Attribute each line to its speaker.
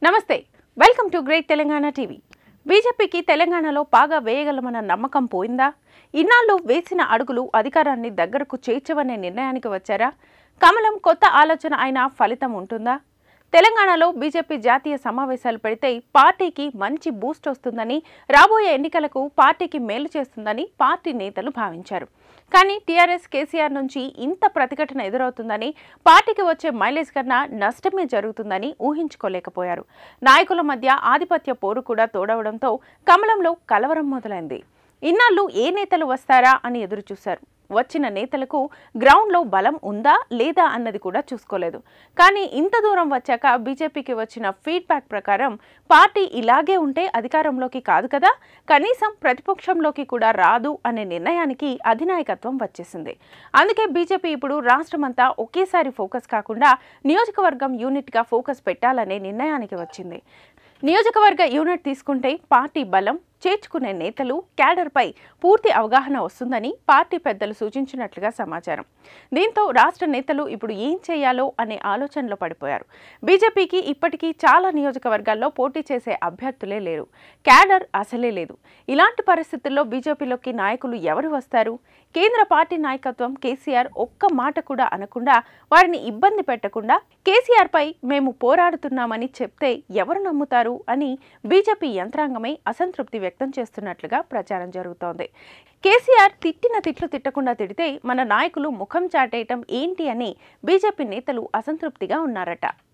Speaker 1: నమస్తే welcome to great Telangana TV బీజేపీకి తెలంగాణలో పాగా వేయగలమన్న నమ్మకం పోయిందా ఇన్నాళ్ళు వేసిన అడుగులు అధికారాన్ని దగ్గరకు చేర్చవనే నిర్ణయానికి వచ్చారా కమలం కొత్త ఆలోచన అయినా ఫలితం ఉంటుందా తెలంగాణలో బీజేపీ జాతీయ సమావేశాలు పెడితే పార్టీకి మంచి బూస్ట్ వస్తుందని రాబోయే ఎన్నికలకు పార్టీకి మేలు చేస్తుందని పార్టీ నేతలు భావించారు కానీ టీఆర్ఎస్ కేసీఆర్ నుంచి ఇంత ప్రతిఘటన ఎదురవుతుందని పార్టీకి వచ్చే మైలేజ్ కన్నా నష్టమే జరుగుతుందని ఊహించుకోలేకపోయారు నాయకుల మధ్య ఆధిపత్య పోరు కూడా తోడవడంతో కమలంలో కలవరం మొదలైంది ఇన్నాళ్ళు ఏ నేతలు వస్తారా అని ఎదురుచూశారు వచ్చిన నేతలకు గ్రౌండ్లో బలం ఉందా లేదా అన్నది కూడా చూసుకోలేదు కానీ ఇంత దూరం వచ్చాక బీజేపీకి వచ్చిన ఫీడ్బ్యాక్ ప్రకారం పార్టీ ఇలాగే ఉంటే అధికారంలోకి కాదు కదా కనీసం ప్రతిపక్షంలోకి కూడా రాదు అనే నిర్ణయానికి అధినాయకత్వం వచ్చేసింది అందుకే బీజేపీ ఇప్పుడు రాష్ట్రమంతా ఒకేసారి ఫోకస్ కాకుండా నియోజకవర్గం యూనిట్గా ఫోకస్ పెట్టాలనే నిర్ణయానికి వచ్చింది నియోజకవర్గ యూనిట్ తీసుకుంటే పార్టీ బలం చేర్చుకునే నేతలు క్యాడర్పై పూర్తి అవగాహన వస్తుందని పార్టీ పెద్దలు సూచించినట్లుగా సమాచారం దీంతో రాష్ట్ర నేతలు ఇప్పుడు ఏం చేయాలో అనే ఆలోచనలో పడిపోయారు బీజేపీకి ఇప్పటికీ చాలా నియోజకవర్గాల్లో పోటీ చేసే అభ్యర్థులే లేరు క్యాడర్ అసలే లేదు ఇలాంటి పరిస్థితుల్లో బీజేపీలోకి నాయకులు ఎవరు వస్తారు కేంద్ర పార్టీ నాయకత్వం కేసీఆర్ ఒక్క మాట కూడా అనకుండా వారిని ఇబ్బంది పెట్టకుండా కేసీఆర్ పై మేము పోరాడుతున్నామని చెప్తే ఎవరు నమ్ముతారు అని బీజేపీ యంత్రాంగమే అసంతృప్తి వ్యక్తం చేస్తున్నట్లుగా ప్రచారం జరుగుతోంది కేసీఆర్ తిట్టిన తిట్లు తిట్టకుండా తిడితే మన నాయకులు ముఖం చాటేయటం ఏంటి అని బీజేపీ నేతలు అసంతృప్తిగా ఉన్నారట